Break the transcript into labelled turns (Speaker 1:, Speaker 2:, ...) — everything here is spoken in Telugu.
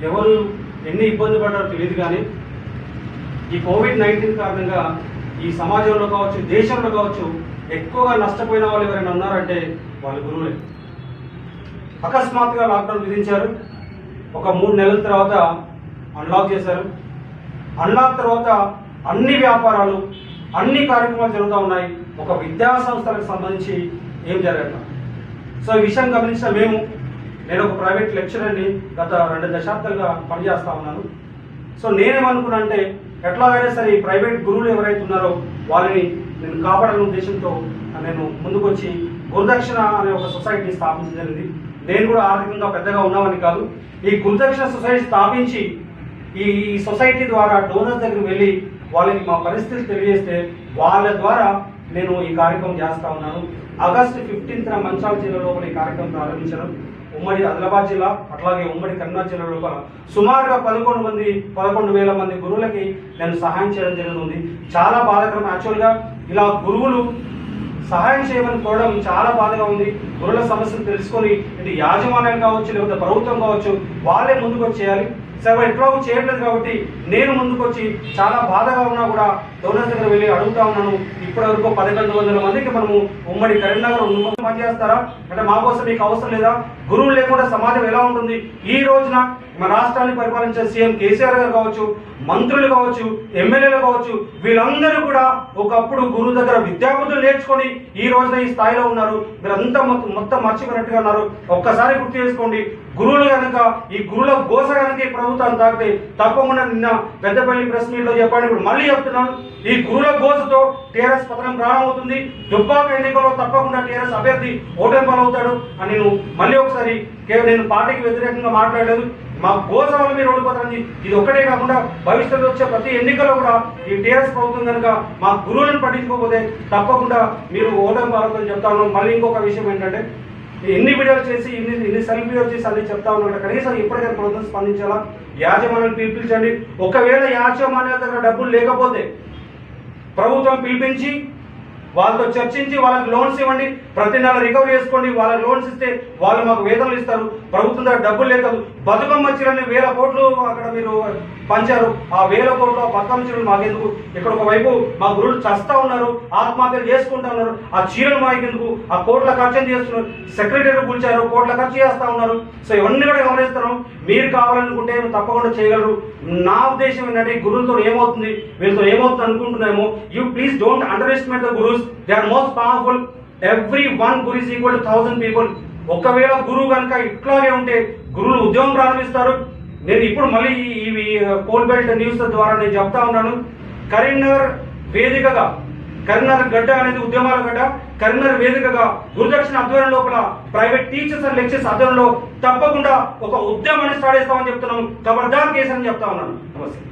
Speaker 1: ఎవరు ఎన్ని ఇబ్బంది పడ్డారో తెలియదు కానీ ఈ కోవిడ్ నైన్టీన్ కారణంగా ఈ సమాజంలో కావచ్చు దేశంలో కావచ్చు ఎక్కువగా నష్టపోయిన వాళ్ళు ఎవరైనా ఉన్నారంటే వాళ్ళ గురువులే అకస్మాత్తుగా లాక్డౌన్ విధించారు ఒక మూడు నెలల తర్వాత అన్లాక్ చేశారు అన్లాక్ తర్వాత అన్ని వ్యాపారాలు అన్ని కార్యక్రమాలు జరుగుతూ ఉన్నాయి ఒక విద్యా సంస్థలకు సంబంధించి ఏం జరగట్లేదు సో ఈ విషయం గమనించిన మేము నేను ఒక ప్రైవేట్ లెక్చరర్ని గత రెండు దశాబ్దాలుగా పనిచేస్తా ఉన్నాను సో నేనేమనుకున్నా అంటే ఎట్లాగైనా సరే ఈ ప్రైవేట్ గురువులు ఎవరైతే ఉన్నారో వాళ్ళని నేను కాపాడాలనే ఉద్దేశంతో నేను ముందుకొచ్చి గురుదక్షిణ అనే ఒక సొసైటీని స్థాపించడం జరిగింది నేను కూడా ఆర్థికంగా పెద్దగా ఉన్నామని కాదు ఈ గురుదక్షిణ సొసైటీ స్థాపించి ఈ ఈ సొసైటీ ద్వారా డోనర్స్ దగ్గరికి వెళ్ళి వాళ్ళకి మా పరిస్థితులు తెలియజేస్తే వాళ్ళ ద్వారా నేను ఈ కార్యక్రమం చేస్తా ఉన్నాను ఆగస్టు ఫిఫ్టీన్త్న మంచాల జిల్లా లోపల ఈ కార్యక్రమం ప్రారంభించాను ఉమ్మడి ఆదిలాబాద్ జిల్లా అట్లాగే ఉమ్మడి కరీంనగర్ జిల్లా లోపల సుమారుగా పదకొండు మంది పదకొండు వేల మంది గురువులకి నేను సహాయం చేయడం జరుగుతుంది చాలా బాధాకరం యాక్చువల్గా ఇలా గురువులు సహాయం చేయమని కోరడం చాలా బాధగా ఉంది గురువుల సమస్యలు తెలుసుకొని ఇటు యాజమాన్యం కావచ్చు లేకపోతే ప్రభుత్వం కావచ్చు వాళ్ళే ముందుకు వచ్చి చేయాలి సరే ఎట్లా చేయట్లేదు కాబట్టి నేను ముందుకు వచ్చి చాలా బాధగా ఉన్నా కూడా డోనర్స్ దగ్గర వెళ్ళి అడుగుతా ఉన్నాను ఇప్పటి వరకు పదకొండు వందల మందికి మనము ఉమ్మడి కరీంనగర్ మొత్తం పనిచేస్తారా అంటే మా కోసం మీకు అవసరం లేదా గురువులు లేకుండా సమాజం ఎలా ఉంటుంది ఈ రోజున మన రాష్ట్రాన్ని పరిపాలించే సీఎం కేసీఆర్ గారు కావచ్చు మంత్రులు కావచ్చు ఎమ్మెల్యేలు కావచ్చు వీళ్ళందరూ కూడా ఒకప్పుడు గురువు దగ్గర విద్యాబుద్ధులు నేర్చుకొని ఈ రోజున ఈ స్థాయిలో ఉన్నారు మీరంతా మొత్తం మొత్తం మర్చిపోయినట్టుగా ఉన్నారు ఒక్కసారి గుర్తు చేసుకోండి గురువులు కనుక ఈ గురువుల గోస కనుక ఈ ప్రభుత్వం తాకితే తప్పకుండా నిన్న పెద్దపల్లి ప్రెస్ మీట్ లో చెప్పండి ఇప్పుడు మళ్ళీ చెప్తున్నాను ఈ గురువుల గోసతో టీఆర్ఎస్ పతనం ప్రారంభమవుతుంది దుబ్బాక ఎన్నికల్లో తప్పకుండా టీఆర్ఎస్ అభ్యర్థి ఓటమి పాలవుతాడు అని నేను మళ్ళీ ఒకసారి కేవలం నేను పార్టీకి వ్యతిరేకంగా మాట్లాడలేదు మా గోస వల్ల మీరు ఓడిపోతారని ఇది ఒకటే కాకుండా భవిష్యత్తులో వచ్చే ప్రతి ఎన్నికల్లో కూడా ఈ టీఆర్ఎస్ ప్రభుత్వం కనుక మా గురువులను పట్టించుకోకపోతే తప్పకుండా మీరు ఓటమి పాలవుతుందని చెప్తా ఉన్నాను మళ్ళీ ఇంకొక విషయం ఏంటంటే ఎన్ని వీడియోలు చేసి ఇన్ని ఇన్ని సెల్ఫ్ వీడియోలు చేసి అన్ని చెప్తా ఉన్నాడు కనీసం ఇప్పటికైనా ప్రభుత్వం స్పందించాలా యాజమాన్యాన్ని పిలిపించండి ఒకవేళ యాజమాన్యాల దగ్గర డబ్బులు లేకపోతే ప్రభుత్వం పిలిపించి వాళ్ళతో చర్చించి వాళ్ళకి లోన్స్ ఇవ్వండి ప్రతి నెల రికవరీ చేసుకోండి వాళ్ళకి లోన్స్ ఇస్తే వాళ్ళు మాకు వేతనలు ఇస్తారు ప్రభుత్వం దగ్గర డబ్బులు లేక బతుకమ్మ చీరని వేల కోట్లు అక్కడ మీరు పంచారు ఆ వేల కోట్లు ఆ బతుకమ్మ చీరలు మాకెందుకు ఇక్కడ ఒక వైపు మా గురువులు చస్తా ఉన్నారు ఆత్మహత్యలు చేసుకుంటా ఉన్నారు ఆ చీరలు మాకెందుకు ఆ కోట్ల ఖర్చు చేస్తున్నారు సెక్రటరీ కూల్చారు కోట్ల ఖర్చు చేస్తా ఉన్నారు సో ఇవన్నీ కూడా గమనిస్తున్నాం మీరు కావాలనుకుంటే తప్పకుండా చేయగలరు నా ఉద్దేశం ఏంటంటే ఈ గురువులతో ఏమవుతుంది వీళ్ళతో ఏమవుతుంది అనుకుంటున్నామో you please don't underestimate the gurus they are most powerful everyone guru is equal to thousand people ఒకవేళ గురువు కనుక ఇట్లాగే ఉంటే గురువులు ఉద్యోగం ప్రారంభిస్తారు నేను ఇప్పుడు మళ్ళీ ఈ పోల్ బెల్ట్ న్యూస్ ద్వారా నేను చెప్తా ఉన్నాను కరీంనగర్ వేదికగా కరీంనగర్ గడ్డ అనేది ఉద్యమాల గడ్డ కరీంనగర్ వేదికగా గురుదక్షిణ ఆధ్వర్యం లోపల ప్రైవేట్ టీచర్స్ అండ్ లెక్చర్స్ ఆధ్వర్యంలో తప్పకుండా ఒక ఉద్యమాన్ని స్టార్ట్ చేస్తామని చెప్తున్నాము ఖబర్దార్ కేసు అని చెప్తా ఉన్నాను నమస్తే